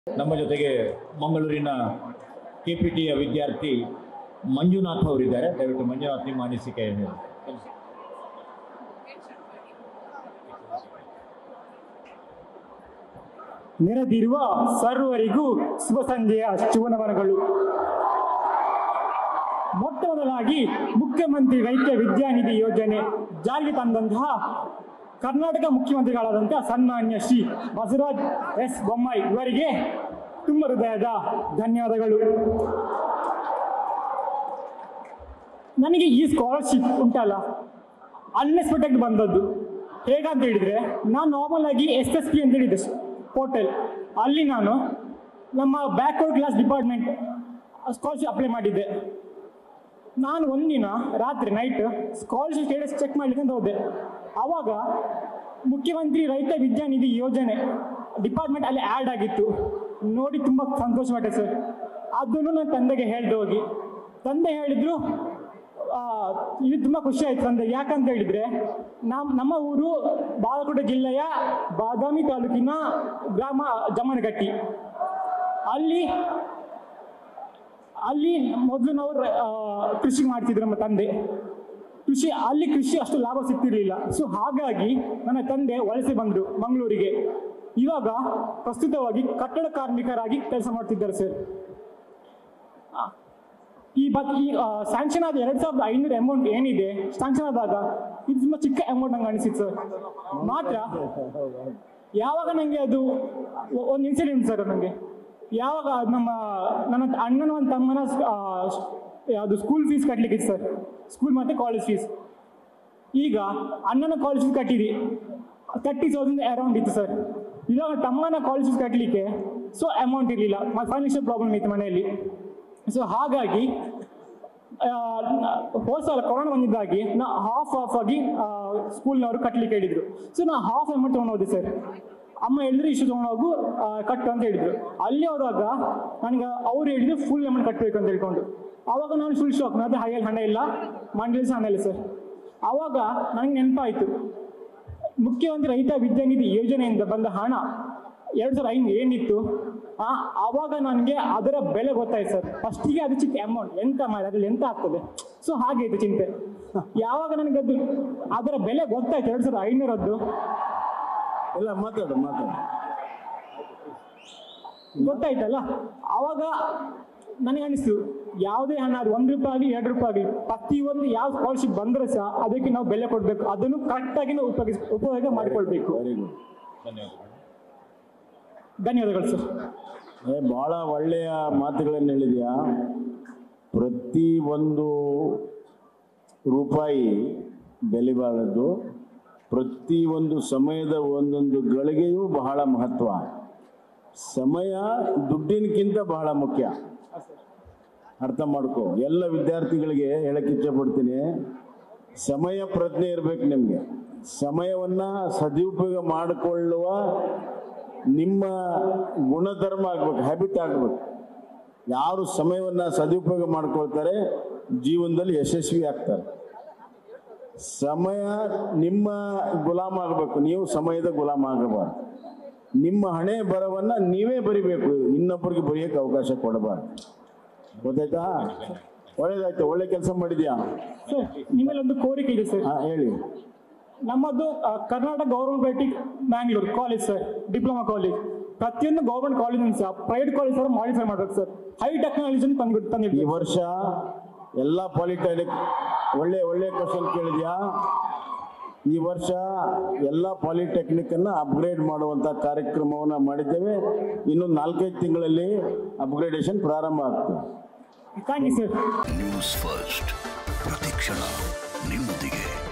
ನಮ್ಮ ಜೊತೆಗೆ ಮಂಗಳೂರಿನ ಕೆ ಪಿ ಟಿಯ ವಿದ್ಯಾರ್ಥಿ ಮಂಜುನಾಥ್ ಅವರಿದ್ದಾರೆ ದಯವಿಟ್ಟು ಮಂಜುನಾಥ್ ನಿಮ್ಮ ಅನಿಸಿಕೆಯನ್ನು ಹೇಳಿ. ನೆರೆದಿರುವ ಸರ್ವರಿಗೂ ಶುಭ ಸಂಜೆಯ ಶುಭನಮನಗಳು ಮೊಟ್ಟ ಮೊದಲಾಗಿ ಮುಖ್ಯಮಂತ್ರಿ ರೈತ ವಿದ್ಯಾನಿಧಿ ಯೋಜನೆ ಜಾರಿಗೆ ತಂದಂತಹ ಕರ್ನಾಟಕ ಮುಖ್ಯಮಂತ್ರಿಗಳಾದಂತಹ ಸನ್ಮಾನ್ಯ ಶ್ರೀ ಬಸವರಾಜ್ ಎಸ್ ಬೊಮ್ಮಾಯಿ ಇವರಿಗೆ ತುಂಬ ಹೃದಯದ ಧನ್ಯವಾದಗಳು ನನಗೆ ಈ ಸ್ಕಾಲರ್ಶಿಪ್ ಉಂಟಲ್ಲ ಅನ್ಎಕ್ಸ್ಪೆಕ್ಟೆಡ್ ಬಂದದ್ದು ಹೇಗಂತ ಹೇಳಿದ್ರೆ ನಾನು ನಾರ್ಮಲ್ ಆಗಿ ಎಸ್ ಎಸ್ ಪಿ ಅಂತ ಹೇಳಿದ್ದೆ ಪೋರ್ಟಲ್ ಅಲ್ಲಿ ನಾನು ನಮ್ಮ backward class department scholarship apply ಮಾಡಿದ್ದೆ ನಾನು ಒಂದಿನ ರಾತ್ರಿ ನೈಟ್ ಸ್ಕಾಲರ್ಶಿಪ್ ಸ್ಟೇಟಸ್ ಚೆಕ್ ಮಾಡ್ಲಿಕ್ಕೆ ಅಂತ ಹೋದೆ ಆವಾಗ ಮುಖ್ಯಮಂತ್ರಿ ರೈತ ವಿದ್ಯಾನಿಧಿ ಯೋಜನೆ ಡಿಪಾರ್ಟ್ಮೆಂಟ್ ಅಲ್ಲಿ ಆ್ಯಡ್ ಆಗಿತ್ತು ನೋಡಿ ತುಂಬ ಸಂತೋಷಪಟ್ಟೆ ಸರ್ ಅದನ್ನು ನನ್ನ ತಂದೆಗೆ ಹೇಳ್ದೆ ಹೋಗಿ ತಂದೆ ಹೇಳಿದ್ರು ಆ, ಇದು ತುಂಬ ಖುಷಿ ಆಯ್ತು ತಂದೆ ಯಾಕಂತ ಹೇಳಿದ್ರೆ ನಮ್ ನಮ್ಮ ಊರು ಬಾಗಲಕೋಟೆ ಜಿಲ್ಲೆಯ ಬಾದಾಮಿ ತಾಲೂಕಿನ ಗ್ರಾಮ ಜಮನಗಟ್ಟಿ ಅಲ್ಲಿ ಅಲ್ಲಿ ಮೊದಲು ನಾವು ರ- ಆ, ಕೃಷಿ ಮಾಡ್ತಿದ್ರು ನಮ್ಮ ತಂದೆ ಕೃಷಿ ಅಲ್ಲಿ ಕೃಷಿ ಅಷ್ಟು ಲಾಭ ಸಿಗ್ತಿರ್ಲಿಲ್ಲ ಸೊ ಹಾಗಾಗಿ ನನ್ನ ತಂದೆ ವಲಸೆ ಬಂದರು ಮಂಗಳೂರಿಗೆ ಇವಾಗ ಪ್ರಸ್ತುತವಾಗಿ ಕಟ್ಟಡ ಕಾರ್ಮಿಕರಾಗಿ ಕೆಲಸ ಮಾಡ್ತಿದ್ದಾರೆ ಸರ್ ಆ, ಈ ಬಟ್ ಈ ಸ್ಯಾಂಕ್ಷನ್ ಆದ ಎರಡ್ ಸಾವಿರದ ಐನೂರು ಅಮೌಂಟ್ ಏನಿದೆ ಸ್ಯಾಂಕ್ಷನ್ ಆದಾಗ ಇದು ತುಂಬಾ ಚಿಕ್ಕ ಅಮೌಂಟ್ ನಂಗೆ ಅನಿಸಿತ್ತು ಸರ್ ಮಾತ್ರ ಯಾವಾಗ ನನಗೆ ಅದು ಒ- ಒಂದು ಇನ್ಸಿಡೆಂಟ್ ಸರ್ ನನಗೆ ಯಾವಾಗ ಅದ್ ನಮ್ಮ ನನ್ನ ಅಣ್ಣನ ಒಂದು ತಮ್ಮನ ಆ, ಯಾವುದು ಸ್ಕೂಲ್ ಫೀಸ್ ಕಟ್ಲಿಕ್ಕೆ ಸರ್ ಸ್ಕೂಲ್ ಮತ್ತು ಕಾಲೇಜ್ ಫೀಸ್ ಈಗ ಅಣ್ಣನ ಕಾಲೇಜ್ ಫೀಸ್ ಕಟ್ಟಿದಿ ತರ್ಟಿ ತೌಸಂಡ್ ಅರೌಂಡ್ ಇತ್ತು ಸರ್ ಇವಾಗ ತಮ್ಮನ ಕಾಲೇಜ್ ಫೀಸ್ ಕಟ್ಟಲಿಕ್ಕೆ ಸೊ ಅಮೌಂಟ್ ಇರಲಿಲ್ಲ ಫೈನಾನ್ಷಿಯಲ್ ಪ್ರಾಬ್ಲಮ್ ಇತ್ತು ಮನೆಯಲ್ಲಿ ಸೊ ಹಾಗಾಗಿ ಆ, ಹೋದ ಸಲ ಕೊರೋನಾ ಬಂದಿದ್ದಾಗಿ ನಾ ಹಾಫ್ ಆಫ್ ಆಗಿ ಸ್ಕೂಲ್ನವರು ಕಟ್ಟಲಿಕ್ಕೆ ಹೇಳಿದ್ರು ಸೊ ನಾ ಹಾಫ್ ಅಮೌಂಟ್ ತೊಗೊಂಡು ಹೋದೆ ಸರ್ ಅಮ್ಮ ಹೇಳಿದ್ರು ಇಷ್ಟು ತೊಗೊಂಡೋಗು ಆ, ಕಟ್ಟು ಅಂತ ಹೇಳಿದ್ರು ಅಲ್ಲಿ ಹೋದಾಗ ನನಗೆ ಅವ್ರು ಹೇಳಿದ್ರು ಫುಲ್ ಅಮೌಂಟ್ ಕಟ್ಟಬೇಕು ಅಂತ ಹೇಳ್ಕೊಂಡು ಆವಾಗ ನಾನು ಫುಲ್ ಶಾಕ್ ಮತ್ತೆ ಹೈಯಲ್ಲಿ ಹಣ ಇಲ್ಲ ಮಂಡಳಿ ಸಹ ಹಣ ಇಲ್ಲ ಸರ್ ಆವಾಗ ನನಗೆ ನೆನಪಾಯಿತು ಮುಖ್ಯಮಂತ್ರಿ ರೈತ ವಿದ್ಯಾನಿಧಿ ಯೋಜನೆಯಿಂದ ಬಂದ ಹಣ ಎರಡು ಸಾವಿರದ ಐದು ಏನಿತ್ತು ಆ ಆವಾಗ ನನಗೆ ಅದರ ಬೆಲೆ ಗೊತ್ತಾಯ್ತು ಸರ್ ಫಸ್ಟಿಗೆ ಅದು ಚಿಕ್ಕ ಅಮೌಂಟ್ ಎಂತ ಮಾಡಿ ಅದ್ರಲ್ಲಿ ಎಂತ ಆಗ್ತದೆ ಸೊ ಹಾಗೆ ಇತ್ತು ಚಿಂತೆ ಯಾವಾಗ ನನಗೆ ಅದು ಅದರ ಬೆಲೆ ಗೊತ್ತಾಯ್ತು ಎರಡು ಸಾವಿರದ ಐನೂರದ್ದು ಇಲ್ಲ ಮಾತಾಡು ಮಾತಾಡು ಗೊತ್ತಾಯ್ತಲ್ಲ ಆವಾಗ ನನಗೆ ಅನಿಸ್ತು ಯಾವುದೇ ಹಣ ಅದು ಒಂದು ರೂಪಾಯಿ ಆಗಲಿ ಎರಡು ರೂಪಾಯಿ ಆಗಲಿ ಪ್ರತಿಯೊಂದು ಯಾವ ಸ್ಕಾಲರ್ಶಿಪ್ ಬಂದರೆ ಸಹ ಅದಕ್ಕೆ ನಾವು ಬೆಲೆ ಕೊಡಬೇಕು ಅದನ್ನು ಕರೆಕ್ಟಾಗಿ ನಾವು ಉಪಯೋಗಿಸ್ ಉಪಯೋಗ ಮಾಡಿಕೊಳ್ಬೇಕು ವೆರಿ ಗುಡ್ ಧನ್ಯವಾದಗಳು ಸರ್ ಏ ಭಾಳ ಒಳ್ಳೆಯ ಮಾತುಗಳನ್ನು ಹೇಳಿದ್ಯಾ ಪ್ರತಿ ಒಂದು ರೂಪಾಯಿ ಬೆಲೆ ಬಾಳದ್ದು ಪ್ರತಿ ಒಂದು ಸಮಯದ ಒಂದೊಂದು ಗಳಿಗೆಯೂ ಬಹಳ ಮಹತ್ವ ಸಮಯ ದುಡ್ಡಿನಕ್ಕಿಂತ ಬಹಳ ಮುಖ್ಯ ಅರ್ಥ ಮಾಡ್ಕೊ ಎಲ್ಲ ವಿದ್ಯಾರ್ಥಿಗಳಿಗೆ ಹೇಳಕ್ಕೆ ಇಚ್ಛಪಡ್ತೀನಿ ಸಮಯ ಪ್ರಜ್ಞೆ ಇರಬೇಕು ನಿಮಗೆ ಸಮಯವನ್ನು ಸದುಪಯೋಗ ಮಾಡಿಕೊಳ್ಳುವ ನಿಮ್ಮ ಗುಣಧರ್ಮ ಆಗ್ಬೇಕು ಹ್ಯಾಬಿಟ್ ಆಗ್ಬೇಕು ಯಾರು ಸಮಯವನ್ನು ಸದುಪಯೋಗ ಮಾಡ್ಕೊಳ್ತಾರೆ ಜೀವನದಲ್ಲಿ ಯಶಸ್ವಿ ಆಗ್ತಾರೆ ಸಮಯ ನಿಮ್ಮ ಗುಲಾಮ ಆಗಬೇಕು ನೀವು ಸಮಯದ ಗುಲಾಮ ಆಗಬಾರ್ದು ನಿಮ್ಮ ಹಣೆ ಬರವನ್ನ ನೀವೇ ಬರಿಬೇಕು ಇನ್ನೊಬ್ಬರಿಗೆ ಬರೆಯೋಕೆ ಅವಕಾಶ ಕೊಡಬಾರ್ದು ಗೊತ್ತಾಯ್ತಾ ಒಳ್ಳೇದಾಯ್ತು ಒಳ್ಳೆ ಕೆಲಸ ಮಾಡಿದ್ಯಾ ಸರ್ ನಿಮ್ಮಲ್ಲಿ ಒಂದು ಕೋರಿಕೆ ಇದೆ ಸರ್ ಹಾ ಹೇಳಿ ನಮ್ಮದು ಆ, ಕರ್ನಾಟಕ ಗೌರ್ಮೆಂಟ್ ಬೈಟಿಕ್ Mangalore college sir diploma college ಪ್ರತಿಯೊಂದು ಗೌರ್ಮೆಂಟ್ ಕಾಲೇಜ್ ಸಹ ಪ್ರೈವೇಟ್ ಕಾಲೇಜ್ ಸಹ ಮಾಡಿಫೈ ಮಾಡ್ಬೇಕು ಸರ್ ಹೈ ಟೆಕ್ನಾಲಜಿ ತಂದು ಈ ತಂದಿದ್ದೀವಿ ವರ್ಷ ಎಲ್ಲ ಪಾಲಿಟೆಕ್ನಿಕ್ ಒಳ್ಳೆ ಒಳ್ಳೆ ಕ್ವಶನ್ ಕೇಳಿದ್ಯಾ ಈ ವರ್ಷ ಎಲ್ಲ ಪಾಲಿಟೆಕ್ನಿಕ್ ಅನ್ನ ಅಪ್ಗ್ರೇಡ್ ಮಾಡುವಂತ ಕಾರ್ಯಕ್ರಮವನ್ನು ಮಾಡಿದ್ದೇವೆ ಇನ್ನು ನಾಲ್ಕೈದು ತಿಂಗಳಲ್ಲಿ ಅಪ್ಗ್ರೇಡೇಷನ್ ಪ್ರಾರಂಭ ಆಗ್ತದೆ thank you sir news first ಪ್ರತಿಕ್ಷಣ ನಿಮ್ಮೊಂದಿಗೆ